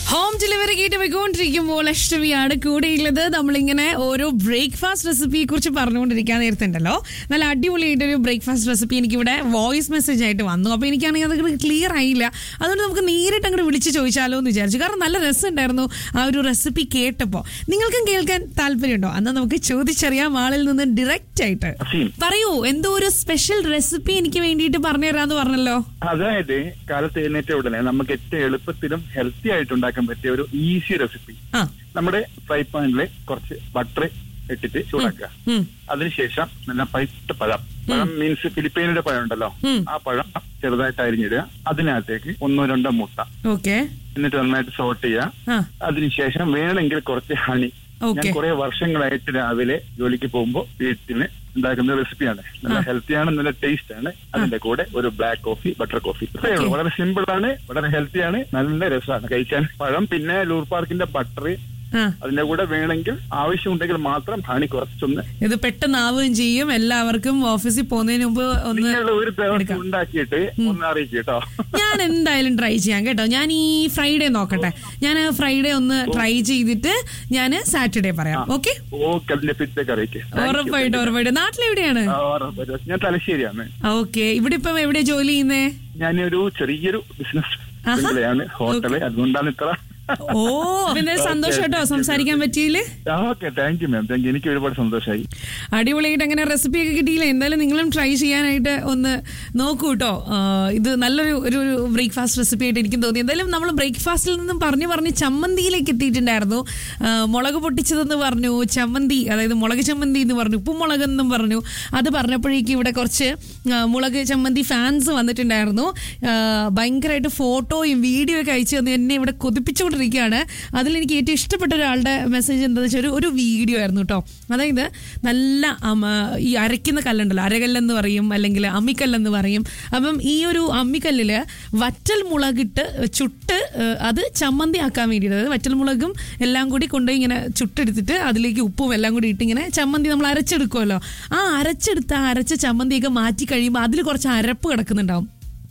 Home delivery കേട്ട് പോയിക്കൊണ്ടിരിക്കുമ്പോൾ അഷ്ടമിയാണ് കൂടെയുള്ളത് നമ്മളിങ്ങനെ ഓരോ ബ്രേക്ക്ഫാസ്റ്റ് റെസിപ്പിയെ കുറിച്ച് പറഞ്ഞുകൊണ്ടിരിക്കാൻ നേരത്തുണ്ടല്ലോ നല്ല അടിപൊളിയായിട്ടൊരു ബ്രേക്ക്ഫാസ്റ്റ് റെസിപ്പി എനിക്കിവിടെ വോയിസ് മെസ്സേജ് ആയിട്ട് വന്നു അപ്പോൾ എനിക്കാണെങ്കിൽ അത് ക്ലിയർ ആയില്ല അതുകൊണ്ട് നമുക്ക് നേരിട്ട് അങ്ങോട്ട് വിളിച്ച് ചോദിച്ചാലോ എന്ന് വിചാരിച്ചു കാരണം നല്ല രസമുണ്ടായിരുന്നു ആ ഒരു റെസിപ്പി കേട്ടപ്പോൾ നിങ്ങൾക്കും കേൾക്കാൻ താല്പര്യമുണ്ടോ അന്ന് നമുക്ക് ചോദിച്ചറിയാം ആളിൽ നിന്ന് ഡയറക്റ്റ് ആയിട്ട് അസീം പറയൂ എന്തോ ഒരു സ്പെഷ്യൽ റെസിപ്പി എനിക്ക് വേണ്ടിയിട്ട് പറഞ്ഞു തരാന്ന് പറഞ്ഞല്ലോ അതായത് കാലത്ത് എഴുന്നേറ്റ ഉടനെ നമുക്ക് ഏറ്റവും എളുപ്പത്തിലും ഹെൽത്തി ആയിട്ട് ഉണ്ടാക്കാൻ പറ്റിയ ഒരു ഈസി റെസിപ്പി ആ നമ്മുടെ ഫ്രൈ പാനിൽ കുറച്ച് ബട്ടർ ഇട്ടിട്ട് ചൂടാക്കുക ഉം. അതിനുശേഷം നല്ല പഴുത്ത പഴം പഴം മീൻസ് ഫിലിപ്പൈനിയുടെ പഴം ഉണ്ടല്ലോ ഉം. ആ പഴം ചെറുതായിട്ട് അരിഞ്ഞിടുക അതിനകത്തേക്ക് ഒന്നോ രണ്ടോ മുട്ട ഓക്കെ എന്നിട്ട് നന്നായിട്ട് സോട്ട് ചെയ്യുക ആ അതിനുശേഷം വേണമെങ്കിൽ കുറച്ച് ഹണി ഞാൻ Okay. കുറെ വർഷങ്ങളായിട്ട് രാവിലെ ജോലിക്ക് പോകുമ്പോൾ വീട്ടിന് ഉണ്ടാക്കുന്ന റെസിപ്പിയാണ് നല്ല ഹെൽത്തി ആണ് നല്ല ടേസ്റ്റ് ആണ് അതിന്റെ കൂടെ ഒരു ബ്ലാക്ക് കോഫി ബട്ടർ കോഫി ഇത്രയേ ഉള്ളൂ വളരെ സിമ്പിൾ ആണ് വളരെ ഹെൽത്തി ആണ് നല്ല രസമാണ് കഴിക്കാൻ പഴം പിന്നെ ലൂർ പാർക്കിന്റെ ബട്ടർ ആ അതിന്റെ കൂടെ വേണമെങ്കിൽ ആവശ്യമുണ്ടെങ്കിൽ മാത്രം ഹണി കുറച്ചൊന്ന് ഇത് പെട്ടെന്നാവുകയും ചെയ്യും എല്ലാവർക്കും ഓഫീസിൽ പോകുന്നതിന് മുമ്പ് ഒന്ന് നിങ്ങൾ ഒരു ദിവസം ഉണ്ടാക്കിയിട്ട് ഒന്ന് അറിയിക്കും കേട്ടോ ഞാൻ എന്തായാലും ട്രൈ ചെയ്യാം കേട്ടോ ഞാൻ ഈ ഫ്രൈഡേ നോക്കട്ടെ ഞാൻ ഫ്രൈഡേ ഒന്ന് ട്രൈ ചെയ്തിട്ട് ഞാൻ സാറ്റർഡേ പറയാം ഓക്കെ ഓക്കെ അതിന്റെ ഫീഡ്ബാക്ക് അറിയിക്കും ഉറപ്പായിട്ടും ഉറപ്പായിട്ടും നാട്ടിലെവിടെയാണ് ഞാൻ തലശ്ശേരിയാണ് ഓക്കെ ഇവിടെ ഇപ്പം എവിടെയാ ജോലി ചെയ്യുന്നേ ഞാനൊരു ചെറിയൊരു ബിസിനസ് മേഖലയാണ് ഹോട്ടല് അതുകൊണ്ടാണ് ഇത്ര ഓ പിന്നെ സന്തോഷം കേട്ടോ സംസാരിക്കാൻ പറ്റിയില്ലേ okay thank you ma'am thank you എനിക്ക് ഒരുപാട് സന്തോഷമായി അടിപൊളിയായിട്ട് അങ്ങനെ റെസിപ്പി ഒക്കെ കിട്ടിയില്ല എന്തായാലും നിങ്ങളും ട്രൈ ചെയ്യാനായിട്ട് ഒന്ന് നോക്കൂ കേട്ടോ ആ, ഇത് നല്ലൊരു ഒരു ഒരു ബ്രേക്ക്ഫാസ്റ്റ് റെസിപ്പി ആയിട്ട് എനിക്കും തോന്നി എന്തായാലും നമ്മൾ ബ്രേക്ക്ഫാസ്റ്റിൽ നിന്നും പറഞ്ഞു പറഞ്ഞ് ചമ്മന്തിയിലേക്ക് എത്തിയിട്ടുണ്ടായിരുന്നു ആ, മുളക് പൊട്ടിച്ചതെന്ന് പറഞ്ഞു ചമ്മന്തി അതായത് മുളക് ചമ്മന്തി എന്ന് പറഞ്ഞു ഉപ്പുമുളക് എന്നും പറഞ്ഞു അത് പറഞ്ഞപ്പോഴേക്കും ഇവിടെ കുറച്ച് ആ, മുളക് ചമ്മന്തി ഫാൻസ് വന്നിട്ടുണ്ടായിരുന്നു ആ, ഭയങ്കരമായിട്ട് ഫോട്ടോയും വീഡിയോ ഒക്കെ അയച്ചു തന്ന് എന്നെ ഇവിടെ കൊതിപ്പിച്ചുകൊണ്ടിരിക്കുകയാണ് അതിൽ എനിക്ക് ഏറ്റവും ഇഷ്ടപ്പെട്ട ഒരാളുടെ മെസ്സേജ് എന്താണെന്ന് വെച്ചാൽ ഒരു ഒരു വീഡിയോ ആയിരുന്നു കേട്ടോ അതായത് നല്ല അമ, ഈ അരയ്ക്കുന്ന കല്ലുണ്ടല്ലോ അരകല്ലെന്ന് പറയും അല്ലെങ്കിൽ അമ്മിക്കല്ലെന്ന് പറയും അപ്പം ഈ ഒരു അമ്മിക്കല്ലിൽ വറ്റൽ മുളകിട്ട് ചുട്ട് ഏഹ്, അത് ചമ്മന്തി ആക്കാൻ വേണ്ടിയിട്ട് അതായത് വറ്റൽ മുളകും എല്ലാം കൂടി കൊണ്ടുപോയി ഇങ്ങനെ ചുട്ടെടുത്തിട്ട് അതിലേക്ക് ഉപ്പും എല്ലാം കൂടി ഇട്ട് ഇങ്ങനെ ചമ്മന്തി നമ്മൾ അരച്ചെടുക്കുമല്ലോ ആ അരച്ചെടുത്ത ആ അരച്ച ചമ്മന്തിയൊക്കെ മാറ്റി കഴിയുമ്പോൾ അതിൽ കുറച്ച് അരപ്പ് കിടക്കുന്നുണ്ടാവും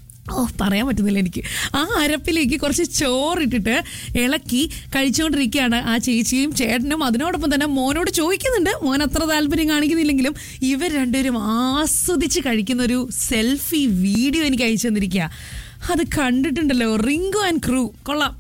ഓ പറയാൻ പറ്റുന്നില്ല എനിക്ക് ആ അരപ്പിലേക്ക് കുറച്ച് ചോറിട്ടിട്ട് ഇളക്കി കഴിച്ചുകൊണ്ടിരിക്കുകയാണ് ആ ചേച്ചിയും ചേട്ടനും അതിനോടൊപ്പം തന്നെ മോനോട് ചോദിക്കുന്നുണ്ട് മോൻ അത്ര താല്പര്യം കാണിക്കുന്നില്ലെങ്കിലും ഇവർ രണ്ടുപേരും ആസ്വദിച്ച് കഴിക്കുന്ന ഒരു സെൽഫി വീഡിയോ എനിക്ക് അയച്ചു തന്നിരിക്കുക അത് കണ്ടിട്ടുണ്ടല്ലോ റിങ്കു ആൻഡ് ക്രൂ കൊള്ളാം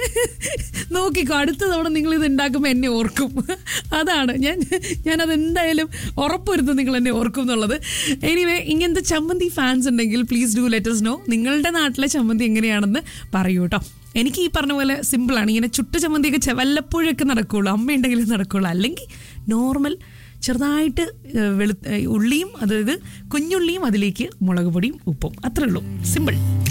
നോക്കിക്കോ അടുത്ത തവണ നിങ്ങൾ ഇത് ഉണ്ടാക്കുമ്പോൾ എന്നെ ഓർക്കും അതാണ് ഞാൻ ഞാനത് എന്തായാലും ഉറപ്പുവരുത്തും നിങ്ങൾ എന്നെ ഓർക്കും എന്നുള്ളത് എനിവേ ഇങ്ങനത്തെ ചമ്മന്തി ഫാൻസ് ഉണ്ടെങ്കിൽ പ്ലീസ് ഡു ലെറ്റസ് നോ നിങ്ങളുടെ നാട്ടിലെ ചമ്മന്തി എങ്ങനെയാണെന്ന് പറയൂ കേട്ടോ എനിക്ക് ഈ പറഞ്ഞ പോലെ സിമ്പിളാണ് ഇങ്ങനെ ചുട്ട ചമ്മന്തിയൊക്കെ ചെ- വല്ലപ്പോഴൊക്കെ നടക്കുള്ളൂ അമ്മയുണ്ടെങ്കിലും നടക്കുള്ളൂ അല്ലെങ്കിൽ നോർമൽ ചെറുതായിട്ട് ഏഹ്, വെളു ഏഹ്, ഉള്ളിയും അതായത് കുഞ്ഞുള്ളിയും അതിലേക്ക് മുളക് പൊടിയും ഉപ്പും അത്രേ ഉള്ളൂ സിമ്പിൾ